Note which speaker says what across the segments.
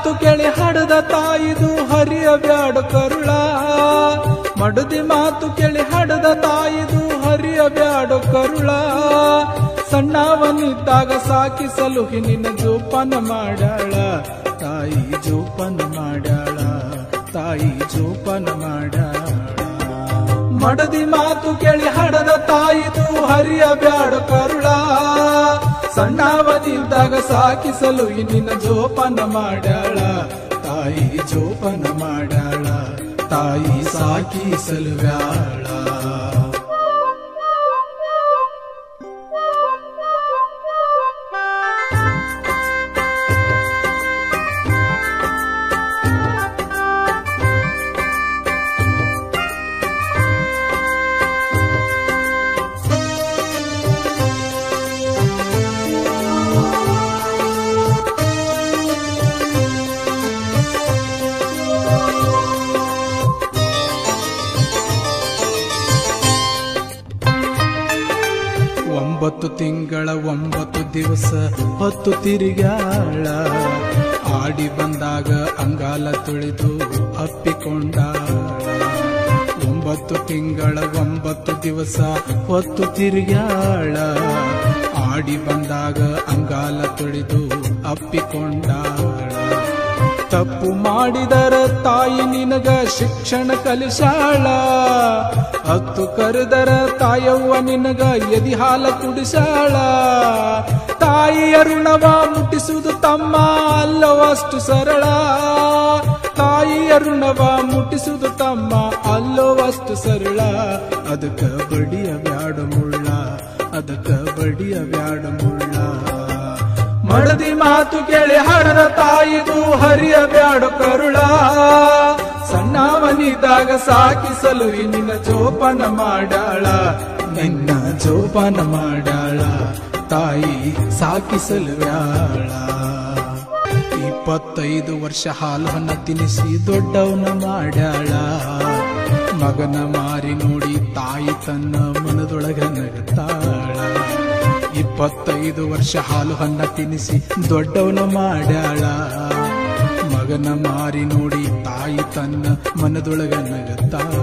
Speaker 1: ಮಾತು ಕೇಳಿ ಹಡದ ತಾಯಿದು ಹರಿಯ ಬ್ಯಾಡ ಕರುಳ ಮಡದಿ ಮಾತು ಕೇಳಿ ಹಡದ ತಾಯಿದು ಹರಿಯ ಬ್ಯಾಡ ಕರುಳ ಸಣ್ಣವನಿದ್ದಾಗ ಸಾಕಿ ಸಲುಹಿ ನಿನ್ನ ಜೋಪಾನ ಮಾಡ್ಯಾಳ ತಾಯಿ ಜೋಪಾನ ಮಾಡ್ಯಾಳ ತಾಯಿ ಜೋಪಾನ ಮಾಡ್ಯಾಳ ಮಡದಿ ಮಾತು ಕೇಳಿ ಹಡದ ತಾಯಿದು ಹರಿಯ ಬ್ಯಾಡ ಕರುಳ ಸಣ್ಣವನಿದ್ದಾಗ ಸಾಕಿಸಲು ನಿನ್ನ ಜೋಪಾನ ಮಾಡ್ಯಾಳ ತಾಯಿ ಜೋಪಾನ ಮಾಡ್ಯಾಳ ತಾಯಿ ಸಾಕಿಸಲು ಬ್ಯಾಳ ಒಂಬತ್ತು ತಿಂಗಳ ಒಂಬತ್ತು ದಿವಸ ಹೊತ್ತು ತಿರುಗಾಳ ಆಡಿ ಬಂದಾಗ ಅಂಗಾಲ ತುಳಿದು ಅಪ್ಪಿಕೊಂಡಾಳ ಒಂಬತ್ತು ತಿಂಗಳ ಒಂಬತ್ತು ದಿವಸ ಹೊತ್ತು ತಿರುಗಾಳ ಆಡಿ ಬಂದಾಗ ಅಂಗಾಲ ತುಳಿದು ಅಪ್ಪಿಕೊಂಡಾಳ ತಪ್ಪು ಮಾಡಿದರ ತಾಯಿ ನಿನಗ ಶಿಕ್ಷಣ ಕಲಿಸಾಳ ಹತ್ತು ಕರೆದರ ತಾಯವ್ವ ನಿನಗ ಎದಿ ಹಾಲ ಕುಡಿಸಾಳ ತಾಯಿಯ ಋಣವ ಮುಟ್ಟಿಸುವುದು ತಮ್ಮ ಅಲ್ಲವಷ್ಟು ಸರಳ ತಾಯಿಯ ಋಣವ ಮುಟ್ಟಿಸುವುದು ತಮ್ಮ ಅಲ್ಲವಷ್ಟು ಸರಳ ಅದಕ್ಕ ಬಡಿಯ ಬ್ಯಾಡ ಮುಳ್ಳ ಅದಕ್ಕ ಬಡಿಯ ಬ್ಯಾಡ ಮುಳ್ಳ ಮಡದಿ ಮಾತು ಕೇಳಿ ಹಡದ ತಾಯಿದು ಹರಿಯ ಬ್ಯಾಡ ಕರುಳ ಸಣ್ಣವನಿದ್ದಾಗ ಸಾಕಿಸಲು ನಿನ್ನ ಜೋಪಾನ ಮಾಡಾಳ ನಿನ್ನ ಜೋಪಾನ ಮಾಡಾಳ ತಾಯಿ ಸಾಕಿಸಲು ಬ್ಯಾಳ ಇಪ್ಪತ್ತೈದು ವರ್ಷ ಹಾಲನ್ನ ತಿನ್ನಿಸಿ ದೊಡ್ಡವನ ಮಾಡ್ಯಾಳ ಮಗನ ಮಾರಿ ನೋಡಿ ತಾಯಿ ತನ್ನ ಮನದೊಳಗ ನಗತಾಳ ಇಪ್ಪತ್ತೈದು ವರ್ಷ ಹಾಲು ಹನ್ನ ತಿನ್ನಿಸಿ ದೊಡ್ಡವನ ಮಾಡ್ಯಾಳ ಮಗನ ಮಾರಿ ನೋಡಿ ತಾಯಿ ತನ್ನ ಮನದೊಳಗ ನಗತಾಳ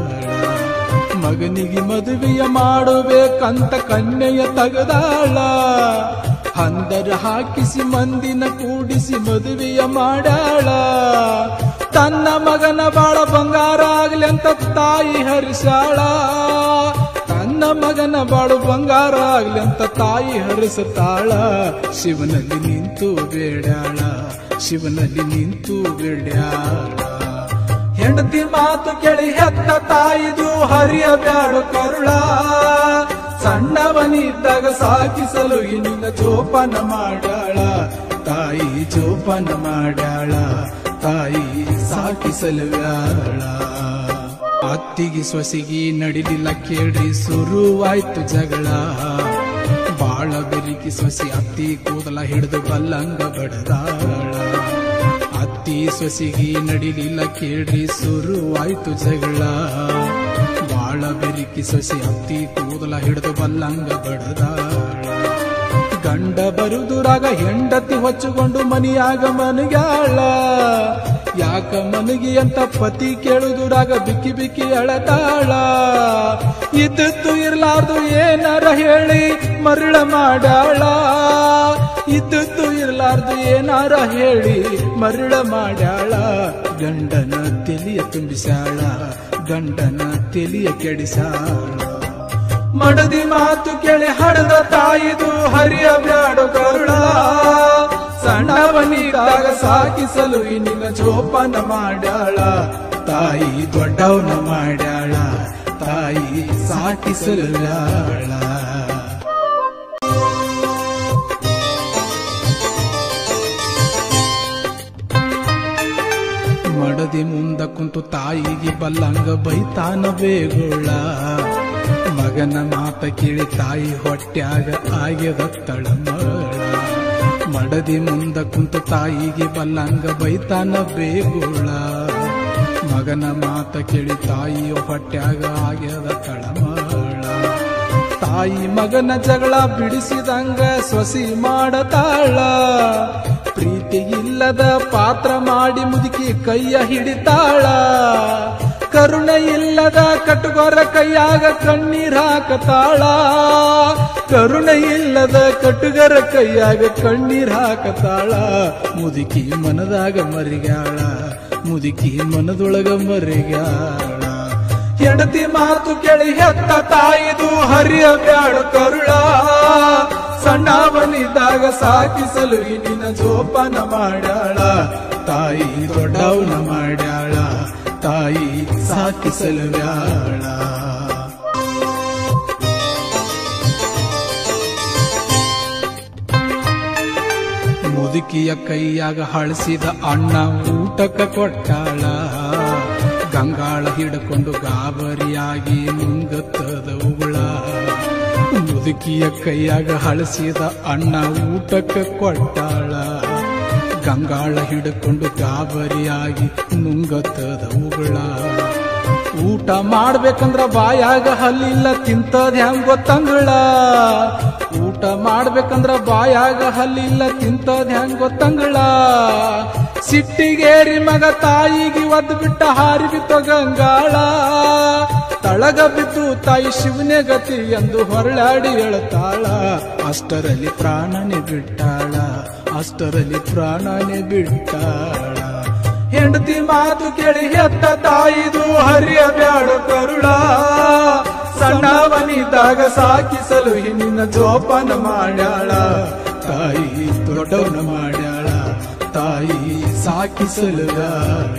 Speaker 1: ಮಗನಿಗೆ ಮದುವೆಯ ಮಾಡಬೇಕಂತ ಕನ್ಯೆಯ ತಗದಾಳ ಹಂದರ ಹಾಕಿಸಿ ಮಂದಿನ ಕೂಡಿಸಿ ಮದುವೆಯ ಮಾಡಾಳ ತನ್ನ ಮಗನ ಬಾಳ ಬಂಗಾರ ಆಗ್ಲಿ ಅಂತ ತಾಯಿ ಹರಿಸಾಳ ತನ್ನ ಮಗನ ಬಾಳು ಬಂಗಾರ ಆಗ್ಲಿ ಅಂತ ತಾಯಿ ಹರಿಸುತ್ತಾಳ ಶಿವನಲ್ಲಿ ನಿಂತು ಬೇಡ್ಯಾಳ ಶಿವನಲ್ಲಿ ನಿಂತು ಬೇಡ್ಯಾಳ ಹೆಂಡತಿ ಮಾತು ಕೇಳಿ ಹೆತ್ತ ತಾಯಿದು ಹರಿಯ ಬ್ಯಾಡು ಕರುಳ ಸಣ್ಣವನಿದ್ದಾಗ ಸಾಕಿಸಲು ನಿನ್ನ ಜೋಪಾನ ಮಾಡಾಳ ತಾಯಿ ಜೋಪಾನ ಮಾಡಾಳ ತಾಯಿ ಸಾಕಿಸಲು ಬ್ಯಾಳ ಅತ್ತಿಗೆ ಸೊಸಿಗಿ ನಡಿಲಿಲ್ಲ ಕೇಳ್ರಿ ಶುರುವಾಯ್ತು ಜಗಳ ಬಾಳ ಬೆರಿಕಿ ಸೊಸಿ ಅತ್ತಿ ಕೂದಲ ಹಿಡಿದು ಬಲ್ಲಂಗ ಬಡದಾಳ ಅತ್ತಿ ಸೊಸಿಗಿ ನಡಿಲಿಲ್ಲ ಕೇಳ್ರಿ ಶುರುವಾಯ್ತು ಜಗಳ ಬಾಳ ಬೆರಿಕಿ ಸೊಸಿ ಅತ್ತಿ ಕೂದಲ ಹಿಡಿದು ಬಲ್ಲಂಗ ಬಡದಾಳ ಗಂಡ ಬರುದುರಾಗ ಹೆಂಡತಿ ಹೊಚ್ಚುಕೊಂಡು ಮನಿಯಾಗ ಮನಗ್ಯಾಳ ಯಾಕ ಮನಗಿ ಅಂತ ಪತಿ ಕೇಳುದುರಾಗ ಬಿಕ್ಕಿ ಬಿಕ್ಕಿ ಅಳತಾಳ ಇದ್ದದ್ದು ಇರ್ಲಾರ್ದು ಏನಾರ ಹೇಳಿ ಮರಳ ಮಾಡಾಳ ಇದ್ದದ್ದು ಇರ್ಲಾರ್ದು ಏನಾರ ಹೇಳಿ ಮರಳ ಮಾಡ್ಯಾಳ ಗಂಡನ ತೆಲಿಯ ತುಂಬಿಸಾಳ ಗಂಡನ ತೆಲಿಯ ಕೆಡಿಸಾಳ ಮಡದಿ ಮಾತು ಕೇಳಿ ಹಡದ ತಾಯಿದು ಹರಿಯ ಬ್ಯಾಡು ಕರುಳ ಸಣ್ಣವನಿದ್ದಾಗ ಸಾಕಿಸಲು ನಿನ್ನ ಜೋಪಾನ ಮಾಡ್ಯಾಳ ತಾಯಿ ದೊಡ್ಡವನ ಮಾಡ್ಯಾಳ ತಾಯಿ ಸಾಕಿಸಲು ಬ್ಯಾಳ ಮಡದಿ ಮುಂದ ಕುಂತು ತಾಯಿಗೆ ಬಲ್ಲಂಗ ಬೈತಾನ ಬೇಗುಳ ಮಗನ ಮಾತ ಕೇಳಿ ತಾಯಿ ಹೊಟ್ಯಾಗ ಆಗ್ಯದ ತಳಮಳ ಮಡದಿ ಮುಂದ ಕುಂತು ತಾಯಿಗೆ ಬಲ್ಲಂಗ ಬೈತಾನ ಬೇಗುಳ ಮಗನ ಮಾತ ಕೇಳಿ ತಾಯಿ ಹೊಟ್ಯಾಗ ಆಗ್ಯದ ತಳಮಳ ತಾಯಿ ಮಗನ ಜಗಳ ಬಿಡಿಸಿದಂಗ ಸೊಸಿ ಮಾಡತಾಳ ಪ್ರೀತಿ ಇಲ್ಲದ ಪಾತ್ರ ಮಾಡಿ ಮುದುಕಿ ಕೈಯ ಹಿಡಿತಾಳ ಕರುಣೆ ಇಲ್ಲದ ಕಟುಗೊರ ಕೈಯಾಗ ಕಣ್ಣೀರ್ ಹಾಕತಾಳ ಕರುಣೆ ಇಲ್ಲದ ಕಟುಗರ ಕೈಯಾಗ ಕಣ್ಣೀರ್ ಹಾಕತಾಳ ಮುದುಕಿ ಮನದಾಗ ಮರಿಗಾಳ ಮುದುಕಿ ಮನದೊಳಗ ಮರಿಗಾಳ ಹೆಂಡತಿ ಮಾತು ಕೇಳಿ ಹೆತ್ತ ತಾಯಿದು ಹರಿಯ ಬ್ಯಾಡ ಕರುಳ ಸಣ್ಣವನಿದ್ದಾಗ ಸಾಕಿಸಲು ನಿನ್ನ ಜೋಪಾನ ಮಾಡ್ಯಾಳ ತಾಯಿ ದೊಡ್ಡವನ ಮಾಡ್ಯಾಳ ತಾಯಿ ಸಾಕಿಸಲು ಬ್ಯಾಳ ಮುದುಕಿಯ ಕೈಯಾಗ ಹಳಸಿದ ಅಣ್ಣ ಊಟಕ್ಕ ಕೊಟ್ಟಾಳ ಗಂಗಾಳ ಹಿಡ್ಕೊಂಡು ಗಾಬರಿಯಾಗಿ ಮುಂಗತ್ತದ ಉಗುಳ ಮುದುಕಿಯ ಕೈಯಾಗ ಹಳಸಿದ ಅಣ್ಣ ಊಟಕ್ಕ ಕೊಟ್ಟಾಳ ಗಂಗಾಳ ಹಿಡ್ಕೊಂಡು ಗಾಬರಿಯಾಗಿ ನುಂಗತ್ತದ ಉಗುಳ ಊಟ ಮಾಡ್ಬೇಕಂದ್ರ ಬಾಯಾಗ ಹಲ್ಲಿಲ್ಲ ತಿಂತದ ಹೆಂಗ್ ಗೊತ್ತಂಗಳ ಊಟ ಮಾಡ್ಬೇಕಂದ್ರ ಬಾಯಾಗ ಹಲ್ಲಿಲ್ಲ ತಿಂತದ ಹೆಂಗ್ ಗೊತ್ತಂಗಳ ಸಿಟ್ಟಿಗೇರಿ ಮಗ ತಾಯಿಗೆ ಒದ್ ಬಿಟ್ಟ ಹಾರಿ ಬಿತ್ತ ಗಂಗಾಳ ತಳಗ ಬಿದ್ದು ತಾಯಿ ಶಿವನೇ ಗತಿ ಎಂದು ಹೊರಳಾಡಿ ಹೇಳ್ತಾಳ ಅಷ್ಟರಲ್ಲಿ ಪ್ರಾಣನೆ ಬಿಟ್ಟಾಳ ಅಷ್ಟರಲ್ಲಿ ಪ್ರಾಣನೆ ಬಿಟ್ಟಾಳ ಹೆಂಡತಿ ಮಾತು ಕೇಳಿ ಹೆತ್ತ ತಾಯಿದು ಹರಿಯ ಬ್ಯಾಡ ಕರುಳ ಸಣ್ಣವನಿದ್ದಾಗ ಸಾಕಿಸಲು ನಿನ್ನ ಜೋಪಾನ ಮಾಡ್ಯಾಳ ತಾಯಿ ದೊಡ್ಡವನ ಮಾಡ್ಯಾಳ ತಾಯಿ ಸಾಕಿಸಲು ಬ್ಯಾಳ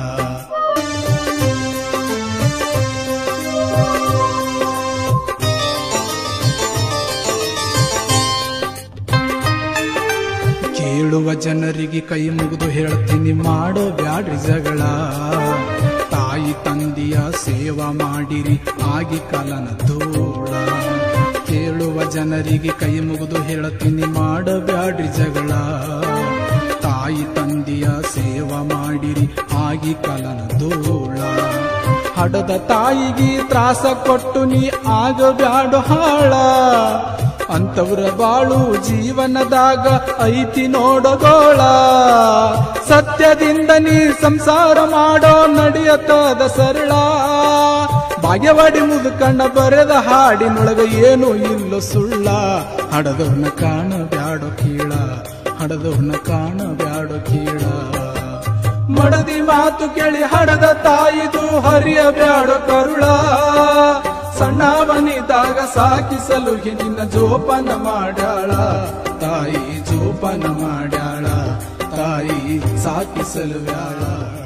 Speaker 1: ಕೇಳುವ ಜನರಿಗೆ ಕೈ ಮುಗಿದು ಹೇಳ್ತೀನಿ ಮಾಡೋ ಬ್ಯಾಡ್ರಿ ಜಗಳ ತಾಯಿ ತಂದೆಯ ಸೇವಾ ಮಾಡಿರಿ ಆಗಿ ಕಾಲನ ಧೂಳ ಕೇಳುವ ಜನರಿಗೆ ಕೈ ಮುಗಿದು ಹೇಳ್ತೀನಿ ಮಾಡೋ ಬ್ಯಾಡ್ರಿ ಜಗಳ ತಾಯಿ ತಂದೆಯ ಸೇವಾ ಮಾಡಿರಿ ಆಗಿ ಕಾಲನ ಧೂಳ ಹಡದ ತಾಯಿಗೆ ತ್ರಾಸ ಕೊಟ್ಟು ನೀ ಆಗ ಬ್ಯಾಡು ಹಾಳ ಅಂತವ್ರ ಬಾಳು ಜೀವನದಾಗ ಐತಿ ನೋಡಗೋಳ ಸತ್ಯದಿಂದ ನೀ ಸಂಸಾರ ಮಾಡೋ ನಡೆಯತದ ಸರಳ ಭಾಗ್ಯವಾಡಿ ಮುದುಕಣ್ಣ ಬರೆದ ಹಾಡಿನೊಳಗ ಏನು ಇಲ್ಲೋ ಸುಳ್ಳ ಹಡದವ್ನ ಕಾಣ ಬ್ಯಾಡೋ ಕೀಳ ಹಡದವ್ನ ಕಾಣ ಬ್ಯಾಡೋ ಕೀಳ ಮಡದಿ ಮಾತು ಕೇಳಿ ಹಡದ ತಾಯಿದು ಹರಿಯ ಬ್ಯಾಡ ಕರುಳ ಸಣ್ಣವನಿದ್ದಾಗ ಸಾಕಿಸಲು ನಿನ್ನ ಜೋಪಾನ ಮಾಡ್ಯಾಳ ತಾಯಿ ಜೋಪಾನ ಮಾಡ್ಯಾಳ ತಾಯಿ ಸಾಕಿಸಲು ಬ್ಯಾಳ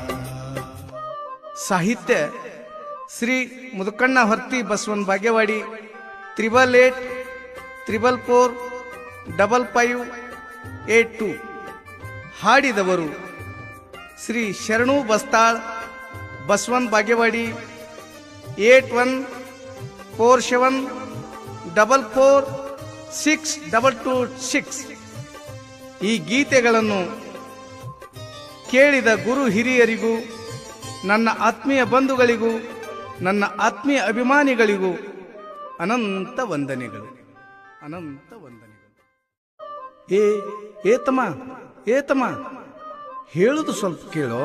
Speaker 2: ಸಾಹಿತ್ಯ Shri Mudukanna Horti Basavan Bagewadi triple eight triple four double five eight two ಹಾಡಿದವರು Shri Sharanu Bastal Basavan Bagewadi eight one four seven double four six double two six ಈ ಗೀತೆಗಳನ್ನು ಕೇಳಿದ ಗುರು ಹಿರಿಯರಿಗೂ ನನ್ನ ಆತ್ಮೀಯ ಬಂಧುಗಳಿಗೂ ನನ್ನ ಆತ್ಮೀಯ ಅಭಿಮಾನಿಗಳಿಗೂ ಅನಂತ ವಂದನೆಗಳು ಅನಂತ ವಂದನೆಗಳು ಏ ಏತಮ್ಮ ಏತಮ್ಮ ಹೇಳುದು ಸ್ವಲ್ಪ ಕೇಳೋ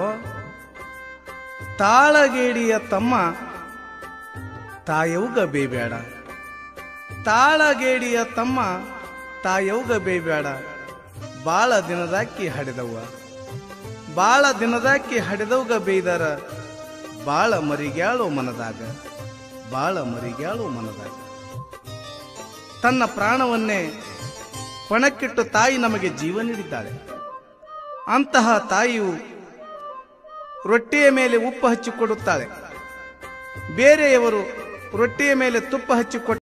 Speaker 2: ತಾಳಗೇಡಿಯ ತಮ್ಮ ತಾಯವ್ಗ ಬೇಬೇಡ ತಾಳಗೇಡಿಯ ತಮ್ಮ ತಾಯವ್ಗ ಬೇಬೇಡ ಬಾಳ ದಿನದಾಕಿ ಹಡೆದವ್ವ ಬಾಳ ದಿನದಾಕಿ ಹಡೆದವ್ಗ ಬೇಯ್ದಾರ ಬಾಳ ಮರಿಗ್ಯಾಳೋ ಮನದಾಗ ಬಾಳ ಮರಿಗ್ಯಾಳೋ ಮನದಾಗ ತನ್ನ ಪ್ರಾಣವನ್ನೇ ಪಣಕ್ಕಿಟ್ಟು ತಾಯಿ ನಮಗೆ ಜೀವ ನೀಡಿದ್ದಾಳೆ ಅಂತಹ ತಾಯಿಯು ರೊಟ್ಟಿಯ ಮೇಲೆ ಉಪ್ಪು ಹಚ್ಚಿಕೊಡುತ್ತಾಳೆ ಬೇರೆಯವರು ರೊಟ್ಟಿಯ ಮೇಲೆ ತುಪ್ಪ ಹಚ್ಚಿಕೊಟ್ಟ